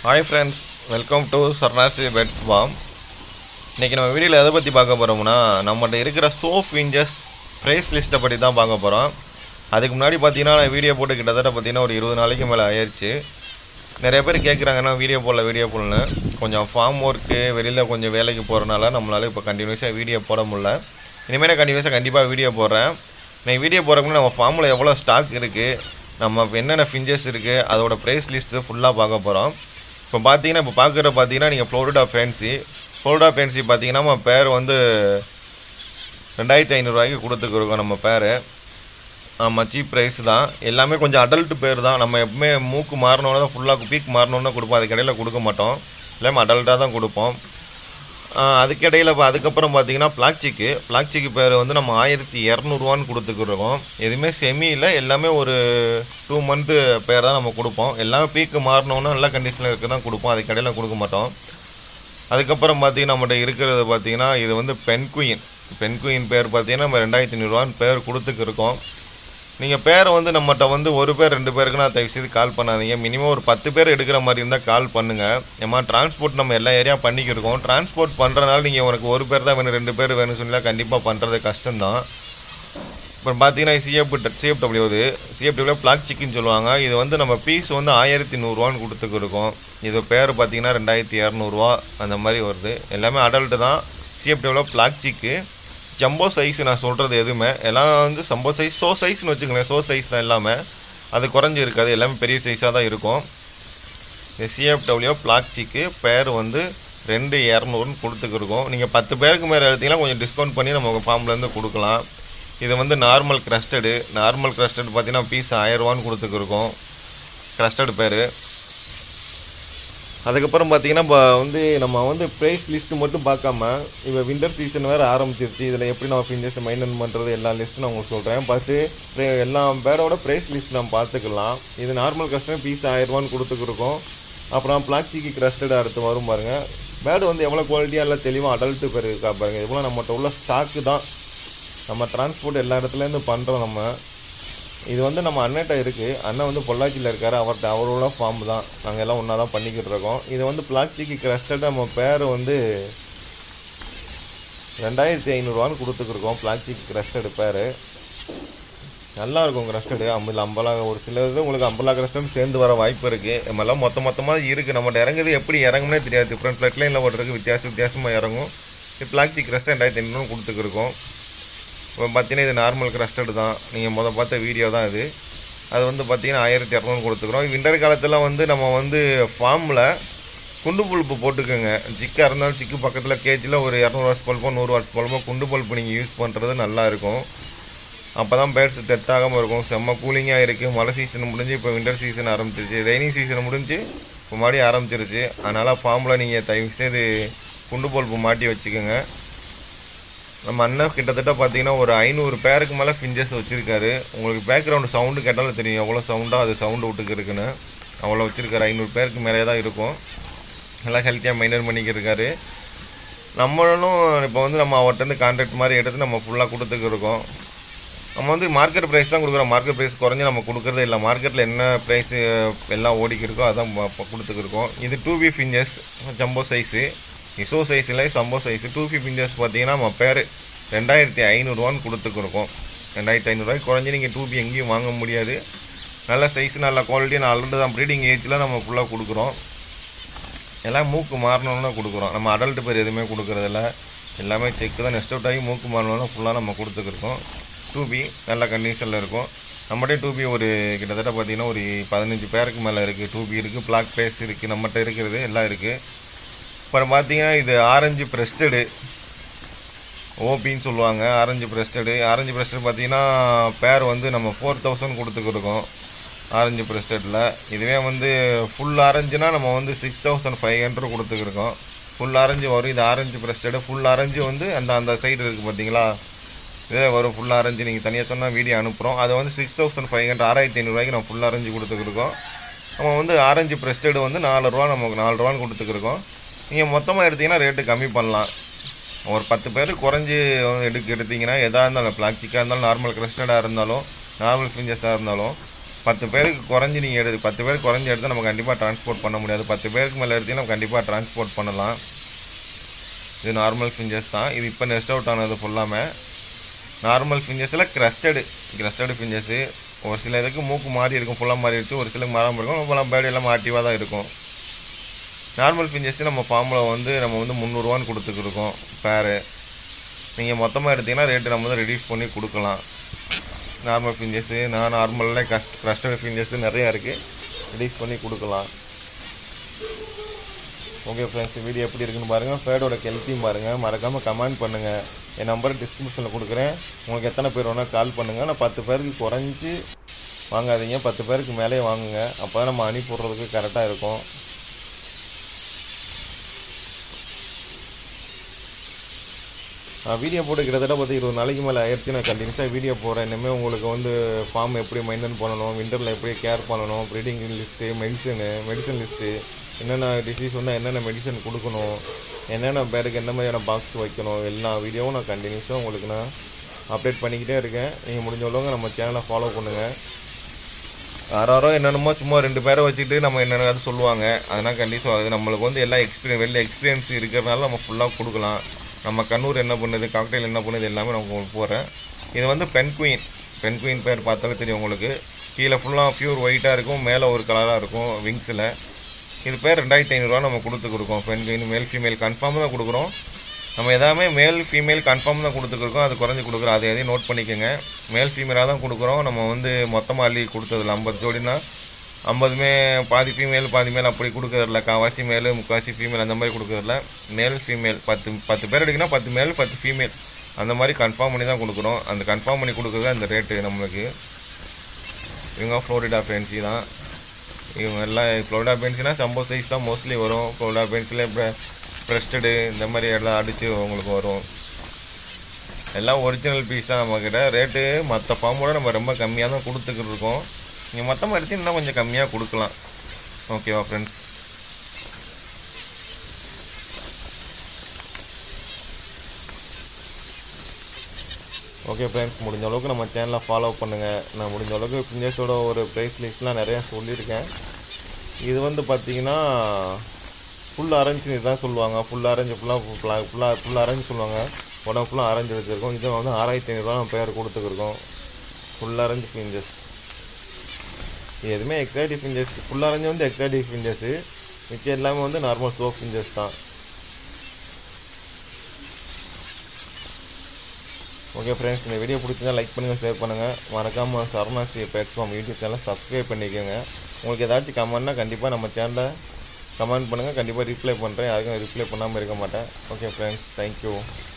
hi friends welcome to சர்னாசி pets farm இன்றைக்கி நம்ம வீடியோவில் எதை பற்றி பார்க்க போகிறோம்னா நம்மகிட்ட இருக்கிற சோஃப் இன்ஜஸ் ப்ரைஸ் லிஸ்ட்டை பற்றி தான் பார்க்க போகிறோம் அதுக்கு முன்னாடி பார்த்தீங்கன்னா நான் வீடியோ போட்டு கிட்டத்தட்ட பார்த்தீங்கன்னா ஒரு இருபது நாளைக்கு மேலே ஆயிடுச்சு நிறைய பேர் கேட்குறாங்கன்னா வீடியோ போடல வீடியோ போடலன்னு கொஞ்சம் ஃபார்ம் ஒர்க்கு வெளியில் கொஞ்சம் வேலைக்கு போகிறனால நம்மளால் இப்போ கண்டினியூஸாக வீடியோ போட முடியல இனிமேல் கண்டினியூஸாக கண்டிப்பாக வீடியோ போடுறேன் நான் வீடியோ போடுறதுக்கு நம்ம ஃபார்மில் எவ்வளோ ஸ்டாக் இருக்குது நம்ம என்னென்ன ஃபிஞ்சஸ் இருக்குது அதோட ப்ரைஸ் லிஸ்ட்டு ஃபுல்லாக பார்க்க போகிறோம் இப்போ பார்த்தீங்கன்னா இப்போ பார்க்குற பார்த்தீங்கன்னா நீங்கள் ஃப்ளோரிடா ஃபேன்சி ஃப்ளோரிடா ஃபேன்சி பார்த்தீங்கன்னா நம்ம பேர் வந்து ரெண்டாயிரத்தி ஐநூறுரூவாய்க்கு கொடுத்துருக்கோம் நம்ம பேர் ஆமாம் சீப் ப்ரைஸ் தான் எல்லாமே கொஞ்சம் அடல்ட் பேர் தான் நம்ம எப்பவுமே மூக்கு மாறினோன்னு தான் ஃபுல்லாக பீக் மாறினோன்னு கொடுப்போம் அதுக்கு இடையில கொடுக்க மாட்டோம் எல்லாமே அடல்ட்டாக தான் கொடுப்போம் அதுக்கிடையில் இப்போ அதுக்கப்புறம் பார்த்தீங்கன்னா பிளாக்சிக்கு பிளாக்சிக்கு பேர் வந்து நம்ம ஆயிரத்தி இரநூறுவான்னு கொடுத்துக்கிருக்கோம் எதுவுமே செமி இல்லை எல்லாமே ஒரு டூ மந்த்து பேர் தான் நம்ம கொடுப்போம் எல்லாமே பீக்கு மாறினோன்னு நல்ல கண்டிஷனில் இருக்க தான் கொடுப்போம் அதுக்கிடையில் கொடுக்க மாட்டோம் அதுக்கப்புறம் பார்த்தீங்கன்னா நம்மகிட்ட இருக்கிறது பார்த்தீங்கன்னா இது வந்து பென் குயின் பென் குயின் பேர் பார்த்தீங்கன்னா நம்ம ரெண்டாயிரத்தி ஐநூறுரூவான்னு பேர் கொடுத்துக்கிருக்கோம் நீங்கள் பேரை வந்து நம்மகிட்ட வந்து ஒரு பேர் ரெண்டு பேருக்கு நான் தயவு செய்து கால் பண்ணாதீங்க மினிமம் ஒரு பத்து பேர் எடுக்கிற மாதிரி இருந்தால் கால் பண்ணுங்கள் ஏமா டிரான்ஸ்போர்ட் நம்ம எல்லா ஏரியா பண்ணிக்கிருக்கோம் டிரான்ஸ்போர்ட் பண்ணுறனால நீங்கள் உனக்கு ஒரு பேர் தான் வேணும் ரெண்டு பேர் வேணும்னு சொல்லி கண்டிப்பாக பண்ணுறது கஷ்டம்தான் இப்போ பார்த்தீங்கன்னா சிஎஃப் சிஎஃப்டபிள்யூ இது சிஎஃப்டபிள்யூ பிளாக் சிக்கன் சொல்லுவாங்க இது வந்து நம்ம பீஸ் வந்து ஆயிரத்தி நூறுரூவான்னு கொடுத்துக்கிருக்கோம் இது பேர் பார்த்தீங்கன்னா ரெண்டாயிரத்தி இரநூறுவா அந்த மாதிரி வருது எல்லாமே அடல்ட்டு தான் CFW black chick jumbo size நான் சொல்கிறது எதுவுமே எல்லாம் வந்து சம்போ சைஸ் சோ சைஸ்னு வச்சுக்கோங்களேன் சோ சைஸ் தான் எல்லாமே அது குறைஞ்சி இருக்காது எல்லாமே பெரிய சைஸாக தான் இருக்கும் இந்த சிஎஃப்டபிள்யூ பிளாக்சிக்கு பேர் வந்து ரெண்டு இரநூறுன்னு கொடுத்துக்கிருக்கோம் நீங்கள் பத்து பேருக்கு மேலே எடுத்தீங்கன்னா கொஞ்சம் டிஸ்கவுண்ட் பண்ணி நம்ம ஃபார்ம்லேருந்து கொடுக்கலாம் இது வந்து நார்மல் க்ரஸ்டடு நார்மல் க்ரஸ்டட் பார்த்தீங்கன்னா பீஸ் ஆயிரரூவான்னு கொடுத்துக்கிருக்கோம் க்ரஸ்டட் பேர் அதுக்கப்புறம் பார்த்தீங்கன்னா இப்போ வந்து நம்ம வந்து ப்ரைஸ் லிஸ்ட்டு மட்டும் பார்க்காம இப்போ வின்டர் சீசன் வேறு ஆரம்பிச்சிருச்சு இதில் எப்படி நம்ம ஃபிஞ்சஸ் மெயின்டைன் பண்ணுறது எல்லா லிஸ்ட்டும் நான் உங்களுக்கு சொல்கிறேன் பார்த்து எல்லா பேரோட ப்ரைஸ் லிஸ்ட் நம்ம பார்த்துக்கலாம் இது நார்மல் கஸ்டமர் பீஸ் ஆயிரரூவான்னு கொடுத்துக்கிருக்கோம் அப்புறம் பிளாக்சிக்கு க்ரஸ்டட் அடுத்து வரும் பாருங்கள் பேடு வந்து எவ்வளோ குவாலிட்டியாக எல்லாம் தெளிவாக அடல்ட்டு பேர் இருக்கா பாருங்கள் இவ்வளோ நம்மகிட்ட உள்ள ஸ்டாக்கு தான் நம்ம டிரான்ஸ்போர்ட் எல்லா இடத்துலேருந்து பண்ணுறோம் நம்ம இது வந்து நம்ம அண்ணன்ட்ட இருக்குது அண்ணன் வந்து பொள்ளாச்சியில் இருக்கார் அவர்கிட்ட அவரோட ஃபார்ம் தான் நாங்கள் எல்லாம் ஒன்றா தான் பண்ணிக்கிட்டு இருக்கோம் இது வந்து பிளாக்சிக்கு க்ரஸ்டட் நம்ம பேர் வந்து ரெண்டாயிரத்தி ஐநூறுரூவான்னு கொடுத்துக்கிருக்கோம் பிளாக்சிக்கு க்ரஸ்டடு பேர் நல்லா இருக்கும் க்ரஸ்டடு அம்பில் அம்பலா ஒரு சில இது உங்களுக்கு அம்பலா க்ரஸ்டட் சேர்ந்து வர வாய்ப்பு இருக்குது நம்மளாம் மொத்த மொத்தமாக இருக்குது நம்மகிட்ட இறங்குது எப்படி இறங்குனே தெரியாது டிஃப்ரெண்ட் ஃப்ளைட்லேயும் இல்லை ஓட்டுறதுக்கு வித்தியாச வித்தியாசமாக இறங்கும் பிளாக்சிக் க்ரஸ்ட் ரெண்டாயிரத்தி ஐநூறு கொடுத்துக்கிருக்கோம் இப்போ பார்த்தீங்கன்னா இது நார்மல் க்ரஸ்டடு தான் நீங்கள் முத பார்த்த வீடியோ தான் இது அது வந்து பார்த்தீங்கன்னா ஆயிரத்தி இரநூறு கொடுத்துக்குறோம் விண்டர் காலத்தில் வந்து நம்ம வந்து ஃபார்மில் குண்டு பல்ப்பு போட்டுக்கோங்க சிக்காக இருந்தாலும் சிக்கு பக்கத்தில் கேஜில் ஒரு இரநூறு வாட்ஸ் பல்போ நூறு வாட்ஸ் பல்போ குண்டு பல்ப்பு நீங்கள் யூஸ் பண்ணுறது நல்லா இருக்கும் அப்போ தான் பேர்ட்ஸ் டெத் ஆகாமல் இருக்கும் செம்ம கூலிங்காக இருக்குது மழை சீசன் முடிஞ்சு இப்போ விண்டர் சீசன் ஆரம்பிச்சிருச்சு ரெய்னி சீசன் முடிஞ்சு இப்போ மறுபடியும் ஆரம்பிச்சிருச்சு அதனால் ஃபார்மில் நீங்கள் தயவு செய்து குண்டு பல்ப்பு மாட்டி வச்சுக்கோங்க நம்ம அண்ணன் கிட்டத்தட்ட பார்த்தீங்கன்னா ஒரு ஐநூறு பேருக்கு மேலே ஃபிஞ்சஸ் வச்சுருக்காரு உங்களுக்கு பேக்ரவுண்டு சவுண்டு கேட்டாலும் தெரியும் எவ்வளோ சவுண்டாக அது சவுண்டு விட்டுக்கு இருக்குன்னு அவ்வளோ வச்சுருக்காரு ஐநூறு பேருக்கு மேலே தான் இருக்கும் நல்லா ஹெல்த்தியாக மெயின்டைன் பண்ணிக்கிருக்காரு நம்மளும் இப்போ வந்து நம்ம அவர்கிட்ட கான்ட்ராக்ட் மாதிரி எடுத்து நம்ம ஃபுல்லாக கொடுத்துக்கு இருக்கோம் நம்ம வந்து மார்க்கெட் ப்ரைஸ் தான் கொடுக்குறோம் மார்க்கெட் ப்ரைஸ் குறைஞ்சி நம்ம கொடுக்குறதே இல்லை மார்க்கெட்டில் என்ன ப்ரைஸு எல்லாம் ஓடிக்கிருக்கோ அதான் கொடுத்துக்கிருக்கோம் இது two B finches jumbo size இசோ சைஸ் இல்லை சம்போ சைஸு டூ ஃபி பிஞ்சர்ஸ் பார்த்தீங்கன்னா நம்ம பேர் ரெண்டாயிரத்தி ஐநூறுரூவான்னு கொடுத்துக்கிருக்கோம் ரெண்டாயிரத்தி ஐநூறுரூவாய்க்கு குறைஞ்சி நீங்கள் டூ பி எங்கேயும் வாங்க முடியாது நல்ல சைஸ் நல்ல குவாலிட்டி நான் ஆல்ரெடி தான் ப்ரீடிங் ஏஜில் நம்ம ஃபுல்லாக கொடுக்குறோம் எல்லாம் மூக்கு மாறணுன்னு கொடுக்குறோம் நம்ம அடல்ட் பேர் எதுவுமே கொடுக்குறதில்ல எல்லாமே செக்கு தான் நெக்ஸ்ட் அவுட் ஆகி மூக்கு மாறணும்னு ஃபுல்லாக நம்ம கொடுத்துக்கிருக்கோம் டூ பி நல்ல கண்டிஷனில் இருக்கும் நம்மகிட்டே டூ பி ஒரு கிட்டத்தட்ட பார்த்தீங்கன்னா ஒரு பதினஞ்சு பேருக்கு மேலே இருக்குது டூ பி இருக்குது பிளாக் பேஸ் இருக்குது நம்மகிட்ட இருக்கிறது எல்லாம் இருக்குது அப்புறம் பார்த்தீங்கன்னா இது ஆரஞ்சு ப்ரெஸ்டடு ஓபின்னு சொல்லுவாங்க ஆரஞ்சு ப்ரெஸ்டடு ஆரஞ்சு ப்ரெஸ்டட் பார்த்தீங்கன்னா பேர் வந்து நம்ம ஃபோர் தௌசண்ட் கொடுத்துக்கிருக்கோம் ஆரஞ்சு ப்ரெஸ்டடில் இதுவே வந்து ஃபுல் ஆரஞ்சுனா நம்ம வந்து சிக்ஸ் தௌசண்ட் ஃபைவ் ஹண்ட்ரட் கொடுத்துக்கிருக்கோம் ஃபுல் ஆரஞ்சு வரும் இது ஆரஞ்சு ப்ரெஸ்டடு ஃபுல் ஆரஞ்சு வந்து அந்த அந்த சைடு இருக்குது பார்த்தீங்களா இதே வரும் ஃபுல் ஆரஞ்சு நீங்கள் தனியாக சொன்னால் வீடியோ அனுப்புகிறோம் அது வந்து சிக்ஸ் தௌசண்ட் ஃபைவ் ஹண்ட்ரட் ஆறாயிரத்தி ஐநூறுரூவாய்க்கு நம்ம ஃபுல் ஆரஞ்சு கொடுத்துக்கிருக்கோம் நம்ம வந்து ஆரஞ்சு ப்ரெஸ்டடு வந்து நாலு ரூபா நமக்கு நாலு ரூபான்னு கொடுத்துக்கிருக்கோம் நீங்கள் மொத்தமாக எடுத்தீங்கன்னா ரேட்டு கம்மி பண்ணலாம் ஒரு பத்து பேர் குறைஞ்சி எடுக்க எடுத்தீங்கன்னா எதாக இருந்தாலும் பிளாஸ்டிக்காக இருந்தாலும் நார்மல் கிறிஸ்டடாக இருந்தாலும் நார்மல் ஃபிஞ்சஸாக இருந்தாலும் பத்து பேருக்கு குறைஞ்சி நீங்கள் எடுத்து பத்து பேருக்கு குறைஞ்சி எடுத்தால் நம்ம கண்டிப்பாக டிரான்ஸ்போர்ட் பண்ண முடியாது பத்து பேருக்கு மேலே எடுத்தீங்கன்னா நம்ம கண்டிப்பாக டிரான்ஸ்போர்ட் பண்ணலாம் இது நார்மல் ஃபிஞ்சஸ் தான் இது இப்போ நெஸ்ட் அவுட் ஆனது ஃபுல்லாமே நார்மல் ஃபிஞ்சஸில் க்ரஸ்டடு க்ரஸ்டடு ஃபிஞ்சஸு ஒரு சில இதுக்கு மூக்கு மாறி இருக்கும் ஃபுல்லாக மாறிடுச்சு ஒரு சிலருக்கு மாறாமல் இருக்கும் ஃபுல்லாக பேர்டு எல்லாம் ஆக்டிவாக தான் இருக்கும் நார்மல் ஃபிஞ்சஸ் நம்ம ஃபார்மில் வந்து நம்ம வந்து முந்நூறுவான்னு கொடுத்துக்கிருக்கோம் பேரு நீங்கள் மொத்தமாக எடுத்தீங்கன்னா ரேட்டு நம்ம வந்து ரெடியூஸ் பண்ணி கொடுக்கலாம் நார்மல் ஃபிஞ்சஸ்ஸு நான் நார்மலில் கஸ்ட் க்ரஸ்டட் ஃபிஞ்சஸ்ஸு நிறையா இருக்குது ரெடியூஸ் பண்ணி கொடுக்கலாம் ஓகே ஃப்ரெண்ட்ஸ் வீடியோ எப்படி இருக்குன்னு பாருங்கள் ஃபேடோட கெல்த்தியும் பாருங்கள் மறக்காமல் கமெண்ட் பண்ணுங்கள் என் நம்பர் டிஸ்கிரிப்ஷனில் கொடுக்குறேன் உங்களுக்கு எத்தனை பேர் வேணால் கால் பண்ணுங்கள் நான் பத்து பேருக்கு குறைஞ்சி வாங்காதீங்க பத்து பேருக்கு மேலே வாங்குங்க அப்போ தான் நம்ம அனுப்பி விட்றதுக்கு கரெக்டாக இருக்கும் நான் வீடியோ போட்டு கிட்டத்தட்ட பார்த்து இருபது நாளைக்கு மேலே ஆயிடுச்சு நான் கண்டினியூஸாக வீடியோ போடுறேன் இனிமேல் உங்களுக்கு வந்து ஃபார்ம் எப்படி மெயின்டைன் பண்ணணும் விண்டரில் எப்படி கேர் பண்ணணும் breeding list medicine medicine list என்னென்ன டிசீஸ் வந்தால் என்னென்ன மெடிசன் கொடுக்கணும் என்னென்ன பேருக்கு எந்த மாதிரியான பாக்ஸ் வைக்கணும் எல்லா வீடியோவும் நான் கண்டினியூஸாக உங்களுக்கு நான் அப்டேட் பண்ணிக்கிட்டே இருக்கேன் நீங்கள் முடிஞ்ச அளவுக்கு நம்ம சேனலை ஃபாலோ பண்ணுங்கள் யாரோ என்னென்னமோ சும்மா ரெண்டு பேரை வச்சுட்டு நம்ம என்னென்ன சொல்லுவாங்க அதனால் கண்டிப்பாக அது நம்மளுக்கு வந்து எல்லா எக்ஸ்பீரியன்ஸ் வெளில எக்ஸ்பீரியன்ஸ் இருக்கிறதுனால நம்ம ஃபுல்லாக கொடுக்கலாம் நம்ம கண்ணூர் என்ன பண்ணுது காக்டெயில் என்ன பண்ணுது எல்லாமே நான் உங்களுக்கு போகிறேன் இது வந்து பென் குயின் பென் குயின் பேர் பார்த்தாலே தெரியும் உங்களுக்கு கீழே ஃபுல்லாக பியூர் ஒயிட்டாக இருக்கும் மேலே ஒரு கலராக இருக்கும் விங்ஸில் இது பேர் ரெண்டாயிரத்தி ஐநூறுரூவா நம்ம கொடுத்து கொடுக்கோம் penguin male female confirm தான் கொடுக்குறோம் நம்ம எதாமே மேல் ஃபீமேல் கன்ஃபார்ம் தான் கொடுத்துருக்கோம் அது குறைஞ்சி கொடுக்குறோம் அதை எதையும் நோட் பண்ணிக்கோங்க மேல் ஃபீமேலாக தான் கொடுக்குறோம் நம்ம வந்து மொத்தமாக அள்ளி கொடுத்ததில்ல ஐம்பது ஜோடினா ஐம்பதுமே பாதி ஃபீமேல் பாதி மேல் அப்படி கொடுக்கறதில்ல காவாசி மேல் முக்காசி ஃபீமேல் அந்த மாதிரி கொடுக்கறதில்ல மேல் ஃபீமேல் பத்து பத்து பேர் எடுக்குன்னா பத்து மேல் பத்து ஃபீமேல் அந்த மாதிரி கன்ஃபார்ம் பண்ணி தான் கொடுக்குறோம் அந்த கன்ஃபார்ம் பண்ணி கொடுக்குறது அந்த ரேட்டு நம்மளுக்கு இவங்க ஃப்ளோரிடா ஃபேன்சி தான் இவங்க எல்லாம் ஃப்ளோரிடா பென்சினா சம்போ சைஸ் தான் மோஸ்ட்லி வரும் ஃப்ளோரிடா பென்சில் இப்போ ப்ரெஸ்டடு இந்த மாதிரி எல்லாம் அடித்து உங்களுக்கு வரும் எல்லாம் ஒரிஜினல் பீஸ் தான் நம்மக்கிட்ட ரேட்டு மற்ற ஃபார்மோட நம்ம ரொம்ப கம்மியாக தான் கொடுத்துக்கிட்டு இருக்கோம் நீங்கள் மொத்தமாக எடுத்து இன்னும் கொஞ்சம் கம்மியாக கொடுக்கலாம் ஓகேவா ஃப்ரெண்ட்ஸ் ஓகே ஃப்ரெண்ட்ஸ் முடிஞ்ச அளவுக்கு நம்ம சேனலை ஃபாலோ பண்ணுங்கள் நான் முடிஞ்ச அளவுக்கு ஃபிஞ்சர்ஸோட ஒரு ப்ரைஸ் லிஸ்ட்லாம் நிறையா சொல்லியிருக்கேன் இது வந்து பார்த்தீங்கன்னா ஃபுல் அரேஞ்சுன்னு இதுதான் சொல்லுவாங்க ஃபுல் அரேஞ்சு ஃபுல்லாக ஃபுல்லாக ஃபுல்லாக ஃபுல் அரேஞ்ச் சொல்லுவாங்க உடம்பு ஃபுல்லாக அரேஞ்ச் வச்சுருக்கோம் இது வந்து ஆறாயிரத்தி ஐநூறுரூவா நம்ம பேர் கொடுத்துருக்கோம் ஃபுல் அரேஞ்ச் ஃபிஞ்சஸ் இது எதுவுமே எக்ஸைட்டிவ் ஃபிஞ்சஸ் ஃபுல் அரேஞ்ச் வந்து எக்ஸைட்டிவ் ஃபிஞ்சஸ்ஸு மிச்சம் எல்லாமே வந்து நார்மல் சோப் ஃபிஞ்சஸ் தான் ஓகே ஃப்ரெண்ட்ஸ் இந்த வீடியோ பிடிச்சிருந்தா லைக் பண்ணுங்கள் ஷேர் பண்ணுங்கள் மறக்காமல் சரணாசி பேட்ஸ்ஃபார்ம் யூடியூப் சேனலை சப்ஸ்கிரைப் பண்ணிக்கோங்க உங்களுக்கு ஏதாச்சும் கமெண்ட்னா கண்டிப்பாக நம்ம சேனலில் கமெண்ட் பண்ணுங்கள் கண்டிப்பாக ரிப்ளை பண்ணுறேன் யாருக்கும் ரிப்ளை பண்ணாமல் இருக்க மாட்டேன் ஓகே ஃப்ரெண்ட்ஸ் தேங்க்யூ